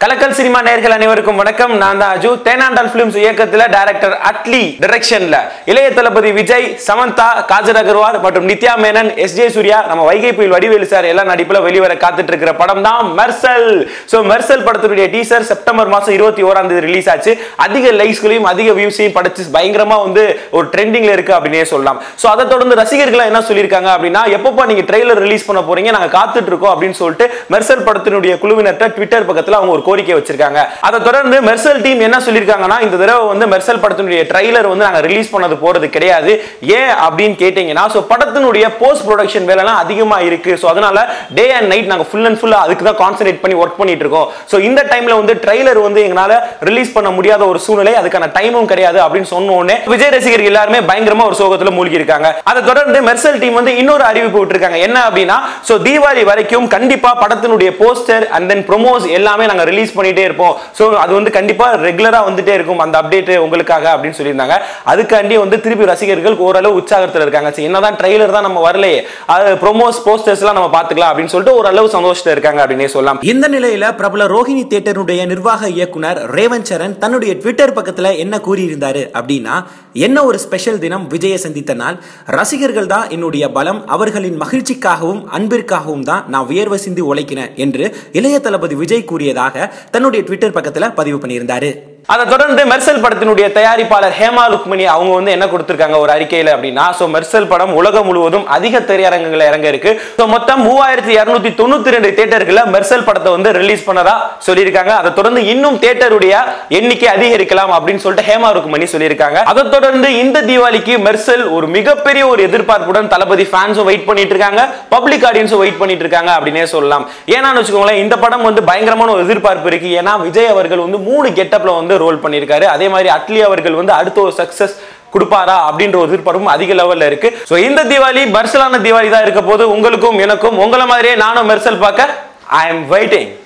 கலக்கல் சினிமா நேயர்கள் அனைவருக்கும் வணக்கம் நான் தான் அஜு தேனாண்டால் பிலிம்ஸ் இயக்கத்தில் டைரக்டர் அட்லி டைரக்ஷன்ல இளைய தளபதி விஜய் சமந்தா காஜல் அகர்வால் மற்றும் நித்யா மேனன் எஸ் ஜே சூர்யா நம்ம வைகை புயல் வடிவேலு சார் எல்லாம் நடிப்புல வெளிவர காத்துட்டு இருக்கிற படம் தான் மெர்சல் சோ மெர்சல் படத்தினுடைய டீசர் செப்டம்பர் மாசம் இருபத்தி ஓராம் தேதி ரிலீஸ் ஆச்சு அதிக லைக்ஸ்களையும் அதிக வியூஸையும் படைச்சு பயங்கரமா வந்து ஒரு ட்ரெண்டிங்ல இருக்கு அப்படின்னே சொல்லலாம் சோ அதை தொடர்ந்து ரசிகர்கள் என்ன சொல்லியிருக்காங்க அப்படின்னா எப்பப்பா நீங்க ட்ரெய்லர் ரிலீஸ் பண்ண போறீங்க நாங்க காத்துட்டு இருக்கோம் அப்படின்னு சொல்லிட்டு மெர்சல் படத்தினுடைய குழுவினர்கிட்ட ட்விட்டர் பக்கத்துல அவங்க ஒரு கோரிக்கை வச்சிருக்காங்க அதை தொடர்ந்து மெர்சல் டீம் என்ன சொல்லியிருக்காங்கன்னா இந்த தடவை வந்து மெர்சல் படத்தினுடைய ட்ரைலர் வந்து நாங்க ரிலீஸ் பண்ணது போறது கிடையாது ஏன் அப்படின்னு கேட்டீங்கன்னா ஸோ படத்தினுடைய போஸ்ட் ப்ரொடக்ஷன் வேலைலாம் அதிகமா இருக்கு ஸோ அதனால டே அண்ட் நைட் நாங்க ஃபுல் அண்ட் ஃபுல்லா அதுக்கு தான் கான்சென்ட்ரேட் பண்ணி ஒர்க் பண்ணிட்டு இருக்கோம் ஸோ இந்த டைம்ல வந்து ட்ரைலர் வந்து எங்களால ரிலீஸ் பண்ண முடியாத ஒரு சூழ்நிலை அதுக்கான டைமும் கிடையாது அப்படின்னு சொன்ன உடனே விஜய் ரசிகர்கள் எல்லாருமே பயங்கரமா ஒரு சோகத்துல மூழ்கி இருக்காங்க அதை தொடர்ந்து மெர்சல் டீம் வந்து இன்னொரு அறிவிப்பு விட்டுருக்காங்க என்ன அப்படின்னா ஸோ தீபாவளி வரைக்கும் கண்டிப்பா படத்தினுடைய போஸ்டர் அண்ட் தென் ப்ரொமோஸ் எல்லாமே நாங்க ரிலீஸ் பண்ணிட்டே இருப்போம் ஸோ அது வந்து கண்டிப்பா ரெகுலரா வந்துட்டே இருக்கும் அந்த அப்டேட் உங்களுக்காக அப்படின்னு சொல்லியிருந்தாங்க அதுக்காண்டி வந்து திருப்பி ரசிகர்கள் ஓரளவு உற்சாகத்தில் இருக்காங்க சரி என்னதான் ட்ரெய்லர் தான் நம்ம வரலையே அது ப்ரொமோஸ் போஸ்டர்ஸ் எல்லாம் நம்ம பார்த்துக்கலாம் அப்படின்னு சொல்லிட்டு ஓரளவு சந்தோஷத்தில் இருக்காங்க அப்படின்னே சொல்லலாம் இந்த நிலையில பிரபல ரோஹிணி தியேட்டருடைய நிர்வாக இயக்குனர் ரேவந்த் சரண் தன்னுடைய ட்விட்டர் பக்கத்துல என்ன கூறியிருந்தாரு அப்படின்னா என்ன ஒரு ஸ்பெஷல் தினம் விஜயை சந்தித்த நாள் ரசிகர்கள் தான் என்னுடைய பலம் அவர்களின் மகிழ்ச்சிக்காகவும் அன்பிற்காகவும் தான் நான் வியர்வை சிந்தி உழைக்கிறேன் என்று இளைய தளபதி விஜய் கூறியதாக தன்னுடைய ட்விட்டர் பக்கத்துல பதிவு பண்ணியிருந்தாரு அதை தொடர்ந்து மெர்சல் படத்தினுடைய தயாரிப்பாளர் ஹேமா லுக்மணி அவங்க வந்து என்ன கொடுத்திருக்காங்க ஒரு அறிக்கையில அப்படின்னா ஸோ மெர்சல் படம் உலகம் முழுவதும் அதிக திரையரங்குகள் இறங்க இருக்கு ஸோ மொத்தம் மூவாயிரத்தி இருநூத்தி தொண்ணூத்தி ரெண்டு தேட்டர்களை மெர்சல் படத்தை வந்து ரிலீஸ் பண்ணதா சொல்லியிருக்காங்க அதை தொடர்ந்து இன்னும் தேட்டருடைய எண்ணிக்கை அதிகரிக்கலாம் அப்படின்னு சொல்லிட்டு ஹேமா ருக்மணி சொல்லியிருக்காங்க அதை தொடர்ந்து இந்த தீபாவளிக்கு மெர்சல் ஒரு மிகப்பெரிய ஒரு எதிர்பார்ப்புடன் தளபதி ஃபேன்ஸும் வெயிட் பண்ணிட்டு இருக்காங்க பப்ளிக் ஆடியன்ஸும் வெயிட் பண்ணிட்டு இருக்காங்க அப்படின்னே சொல்லலாம் ஏன்னான்னு வச்சுக்கோங்களேன் இந்த படம் வந்து பயங்கரமான ஒரு எதிர்பார்ப்பு இருக்கு ஏன்னா விஜய் அவர்கள் வந்து மூணு கெட்டப்ல வந்து ரோல் பண்ணியிருக்காரு அதே மாதிரி அட்லி அவர்கள் வந்து அடுத்த ஒரு சக்சஸ் கொடுப்பாரா அப்படின்ற ஒரு எதிர்பார்ப்பும் அதிக லெவல்ல இருக்கு ஸோ இந்த தீபாவளி மெர்சலான தீபாவளி தான் இருக்க போது உங்களுக்கும் எனக்கும் உங்களை மாதிரியே நானும் மெர்சல் பார்க்க ஐ எம் வெயிட்டிங்